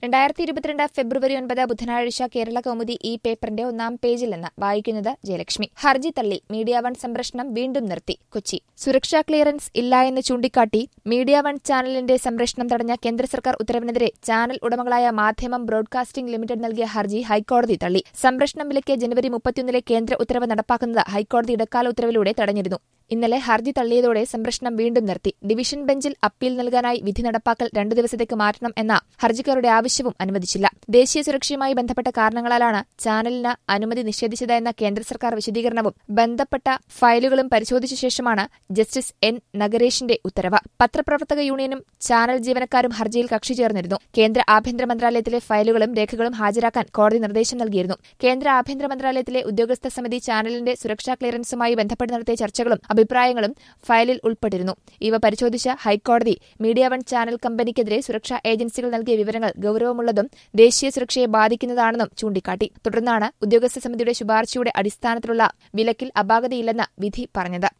രണ്ടായിരത്തി ഇരുപത്തിരണ്ട് ഫെബ്രുവരി ഒൻപത് ബുധനാഴ്ച കേരള കൗമുദി ഈ പേപ്പറിന്റെ ഒന്നാം പേജിൽ നിന്ന് വായിക്കുന്നത് ജയലക്ഷ്മി ഹർജി തള്ളി മീഡിയ വൺ സംപ്രേഷണം വീണ്ടും നിർത്തി കൊച്ചി സുരക്ഷാ ക്ലിയറൻസ് ഇല്ല എന്ന് ചൂണ്ടിക്കാട്ടി മീഡിയ വൺ ചാനലിന്റെ സംപ്രേഷണം തടഞ്ഞ കേന്ദ്ര സർക്കാർ ഉത്തരവിനെതിരെ ചാനൽ ഉടമകളായ മാധ്യമം ബ്രോഡ്കാസ്റ്റിംഗ് ലിമിറ്റഡ് നൽകിയ ഹർജി ഹൈക്കോടതി തള്ളി സംപ്രേഷണം വിലയ്ക്ക് ജനുവരി മുപ്പത്തിയൊന്നിലെ കേന്ദ്ര ഉത്തരവ് നടപ്പാക്കുന്നത് ഹൈക്കോടതി ഇടക്കാല ഉത്തരവിലൂടെ തടഞ്ഞിരുന്നു ഇന്നലെ ഹർജി തള്ളിയതോടെ സംപ്രേഷണം വീണ്ടും നിർത്തി ഡിവിഷൻ ബെഞ്ചിൽ അപ്പീൽ നൽകാനായി വിധി നടപ്പാക്കൽ രണ്ടു ദിവസത്തേക്ക് മാറ്റണം എന്ന ഹർജിക്കാരുടെ ആവശ്യവും അനുവദിച്ചില്ല ദേശീയ സുരക്ഷയുമായി ബന്ധപ്പെട്ട കാരണങ്ങളാലാണ് ചാനലിന് അനുമതി നിഷേധിച്ചതെന്ന കേന്ദ്ര സർക്കാർ വിശദീകരണവും ബന്ധപ്പെട്ട ഫയലുകളും പരിശോധിച്ച ശേഷമാണ് ജസ്റ്റിസ് എൻ നഗരേഷിന്റെ ഉത്തരവ് പത്രപ്രവർത്തക യൂണിയനും ചാനൽ ജീവനക്കാരും ഹർജിയിൽ കക്ഷി ചേർന്നിരുന്നു കേന്ദ്ര ആഭ്യന്തര മന്ത്രാലയത്തിലെ ഫയലുകളും രേഖകളും ഹാജരാക്കാൻ കോടതി നിർദ്ദേശം നൽകിയിരുന്നു കേന്ദ്ര ആഭ്യന്തര മന്ത്രാലയത്തിലെ ഉദ്യോഗസ്ഥ സമിതി ചാനലിന്റെ സുരക്ഷാ ക്ലിയറൻസുമായി ബന്ധപ്പെട്ട് നടത്തിയ ചർച്ചകളും അഭിപ്രായങ്ങളും ഫയലിൽ ഉൾപ്പെട്ടിരുന്നു ഇവ പരിശോധിച്ച ഹൈക്കോടതി മീഡിയ വൺ ചാനൽ കമ്പനിക്കെതിരെ സുരക്ഷാ ഏജൻസികൾ നൽകിയ വിവരങ്ങൾ ഗൌരവമുള്ളതും ദേശീയ സുരക്ഷയെ ബാധിക്കുന്നതാണെന്നും ചൂണ്ടിക്കാട്ടി തുടർന്നാണ് ഉദ്യോഗസ്ഥ സമിതിയുടെ ശുപാർശയുടെ അടിസ്ഥാനത്തിലുള്ള വിലക്കിൽ അപാകതയില്ലെന്ന് വിധി പറഞ്ഞത്